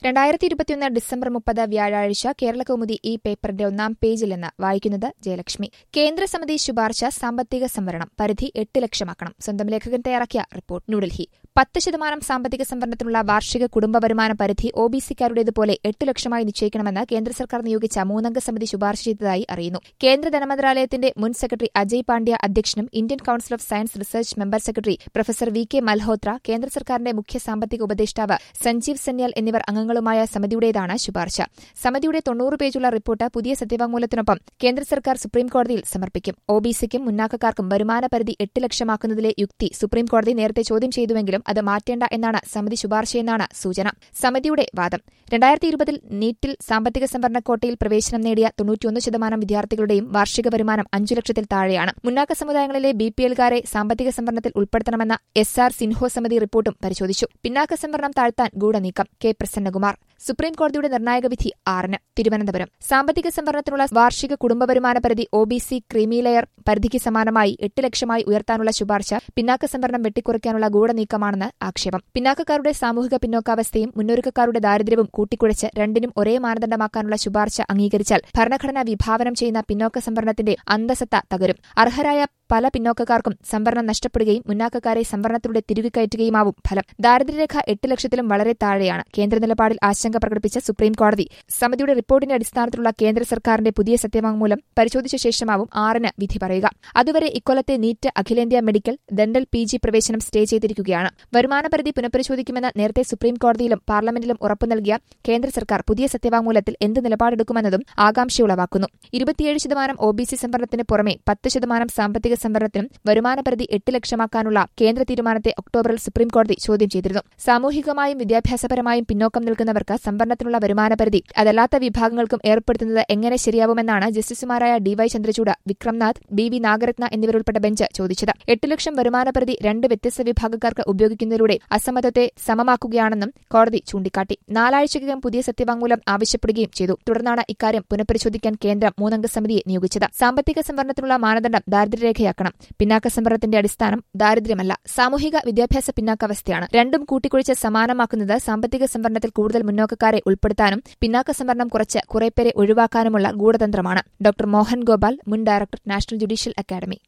രണ്ടായിരത്തി ഇരുപത്തിയൊന്ന് ഡിസംബർ മുപ്പത് വ്യാഴാഴ്ച കേരളകൗമുദി ഈ പേപ്പറിന്റെ ഒന്നാം പേജിൽ നിന്ന് വായിക്കുന്നത് ജയലക്ഷ്മി കേന്ദ്രസമിതി ശുപാർശ സാമ്പത്തിക സംവരണം പരിധി എട്ട് ലക്ഷമാക്കണം സ്വന്തം ലേഖകൻ തയ്യാറാക്കിയ റിപ്പോർട്ട് ന്യൂഡൽഹി പത്ത് ശതമാനം സാമ്പത്തിക സംവരണത്തിനുള്ള വാർഷിക കുടുംബ വരുമാന പരിധി ഒ ബി സിക്കാരുടേതുപോലെ എട്ട് ലക്ഷമായി നിശ്ചയിക്കണമെന്ന് കേന്ദ്ര സർക്കാർ നിയോഗിച്ച മൂന്നംഗ സമിതി ശുപാർശ ചെയ്തതായി അറിയുന്നു കേന്ദ്ര ധനമന്ത്രാലയത്തിന്റെ മുൻ സെക്രട്ടറി അജയ് പാണ്ഡ്യ അധ്യക്ഷനും Indian council of science research member secretary professor V K Malhotra കേന്ദ്ര സർക്കാരിന്റെ മുഖ്യ സാമ്പത്തിക ഉപദേഷ്ടാവ് സഞ്ജീവ് സന്യാൽ എന്നിവർ അംഗങ്ങളുമായ സമിതിയുടേതാണ് ശുപാർശ സമിതിയുടെ തൊണ്ണൂറ് പേജുള്ള റിപ്പോർട്ട് പുതിയ സത്യവാങ്മൂലത്തിനൊപ്പം കേന്ദ്ര സർക്കാർ സുപ്രീംകോടതിയിൽ സമർപ്പിക്കും ഒ ബി സിക്കും മുന്നാക്കക്കാർക്കും വരുമാന പരിധി എട്ട് ലക്ഷമാക്കുന്നതിലെ യുക്തി സുപ്രീംകോടതി നേരത്തെ ചോദ്യം ചെയ്തുവെങ്കിലും അത് മാറ്റേണ്ട എന്നാണ് സമിതി ശുപാർശയെന്നാണ് സൂചന സമിതിയുടെ വാദം രണ്ടായിരത്തി ഇരുപതിൽ നീറ്റിൽ സാമ്പത്തിക സംവരണ കോട്ടയിൽ പ്രവേശനം നേടിയ തൊണ്ണൂറ്റിയൊന്ന് ശതമാനം വിദ്യാർത്ഥികളുടെയും വാർഷിക വരുമാനം അഞ്ചു ലക്ഷത്തിൽ താഴെയാണ് മുന്നാക്ക സമുദായങ്ങളിലെ ബി പി എൽകാരെ സാമ്പത്തിക സംവരണത്തിൽ ഉൾപ്പെടുത്തണമെന്ന എസ് ആർ സിൻഹോ സമിതി റിപ്പോർട്ടും പരിശോധിച്ചു പിന്നാക്ക സംവരണം താഴ്ത്താൻ ഗൂഢനീക്കം കെ പ്രസന്നകുമാർ സുപ്രീംകോടതിയുടെ നിർണായക വിധി ആറിന് തിരുവനന്തപുരം സാമ്പത്തിക സംവരണത്തിനുള്ള വാർഷിക കുടുംബ വരുമാന പരിധി ഒ ബി സി ക്രീമിലെയർ പരിധിക്ക് സമാനമായി എട്ട് ലക്ഷമായി ഉയർത്താനുള്ള ശുപാർശ പിന്നാക്ക സംവരണം വെട്ടിക്കുറയ്ക്കാനുള്ള ഗൂഢനീക്കമാണെന്ന് ആക്ഷേപം പിന്നാക്കക്കാരുടെ സാമൂഹിക പിന്നോക്കാവസ്ഥയും മുന്നൊരുക്കക്കാരുടെ ദാരിദ്ര്യവും കൂട്ടിക്കുഴച്ച് രണ്ടിനും ഒരേ മാനദണ്ഡമാക്കാനുള്ള ശുപാർശ അംഗീകരിച്ചാൽ ഭരണഘടന വിഭാവനം ചെയ്യുന്ന പിന്നോക്ക സംവരണത്തിന്റെ അന്തസത്ത തകരും അർഹരായ പല പിന്നോക്കക്കാർക്കും സംവരണം നഷ്ടപ്പെടുകയും മുന്നാക്കക്കാരെ സംവരണത്തിലൂടെ തിരികെക്കയറ്റുകയുമാവും ഫലം ദാരിദ്ര്യരേഖ എട്ട് ലക്ഷത്തിലും വളരെ താഴെയാണ് കേന്ദ്ര നിലപാടിൽ ആശങ്ക പ്രകടിപ്പിച്ച സുപ്രീംകോടതി സമിതിയുടെ റിപ്പോർട്ടിന്റെ അടിസ്ഥാനത്തിലുള്ള കേന്ദ്ര സർക്കാരിന്റെ പുതിയ സത്യവാങ്മൂലം പരിശോധിച്ച ശേഷമാവും ആറിന് വിധി പറയുക അതുവരെ ഇക്കൊല്ലത്തെ നീറ്റ് അഖിലേന്ത്യാ മെഡിക്കൽ ദന്തൽ പി ജി പ്രവേശനം സ്റ്റേ ചെയ്തിരിക്കുകയാണ് വരുമാന പരിധി പുനഃപരിശോധിക്കുമെന്ന് നേരത്തെ സുപ്രീംകോടതിയിലും പാർലമെന്റിലും ഉറപ്പു നൽകിയ കേന്ദ്ര സർക്കാർ പുതിയ സത്യവാങ്മൂലത്തിൽ എന്ത് നിലപാടെടുക്കുമെന്നതും ആകാംക്ഷയുളവാക്കുന്നു ഇരുപത്തിയേഴ് ശതമാനം ഒ ബി സി സംവരണത്തിന് പുറമെ പത്ത് ശതമാനം സാമ്പത്തിക സംവരണത്തിനും വരുമാന പരിധി എട്ട് ലക്ഷമാക്കാനുള്ള കേന്ദ്ര തീരുമാനത്തെ ഒക്ടോബറിൽ സുപ്രീംകോടതി ചോദ്യം ചെയ്തിരുന്നു സാമൂഹികമായും വിദ്യാഭ്യാസപരമായും പിന്നോക്കം നിൽക്കുന്നവർക്ക് സംവരണത്തിനുള്ള വരുമാന പരിധി അതല്ലാത്ത വിഭാഗങ്ങൾക്കും ഏർപ്പെടുത്തുന്നത് എങ്ങനെ ശരിയാവുമെന്നാണ് ജസ്റ്റിസുമാരായ DY Chandrachud Vikram Nath B V Nagarathna എന്നിവരുൾപ്പെട്ട ബെഞ്ച് ചോദിച്ചത് എട്ട് ലക്ഷം വരുമാന പരിധി രണ്ട് വ്യത്യസ്ത വിഭാഗക്കാർക്ക് ഉപയോഗിക്കുന്നതിലൂടെ അസമത്വത്തെ സമമാക്കുകയാണെന്നും കോടതി ചൂണ്ടിക്കാട്ടി നാലാഴ്ചക്കകം പുതിയ സത്യവാങ്മൂലം ആവശ്യപ്പെടുകയും ചെയ്തു തുടർന്നാണ് ഇക്കാര്യം പുനഃപരിശോധിക്കാൻ കേന്ദ്രം മൂന്നംഗ സമിതിയെ നിയോഗിച്ചത് സാമ്പത്തിക സംവരണത്തിനുള്ള മാനദണ്ഡം ദാരിദ്ര്യരേഖയാക്കണം പിന്നാക്ക സംവരണത്തിന്റെ അടിസ്ഥാനം ദാരിദ്ര്യമല്ല സാമൂഹിക വിദ്യാഭ്യാസ പിന്നാക്കാവസ്ഥയാണ് രണ്ടും കൂട്ടിക്കുഴിച്ച് സമാനമാക്കുന്നത് സാമ്പത്തിക സംവരണത്തിൽ കൂടുതൽ മുന്നോക്കക്കാരെ ഉൾപ്പെടുത്താനും പിന്നാക്ക സംവരണം കുറച്ച് കുറേപ്പേരെ ഒഴിവാക്കാനുമുള്ള ഗൂഢതന്ത്രമാണ് ഡോക്ടർ മോഹൻ ഗോപാൽ മുൻ ഡയറക്ടർ നാഷണൽ ജുഡീഷ്യൽ അക്കാദമി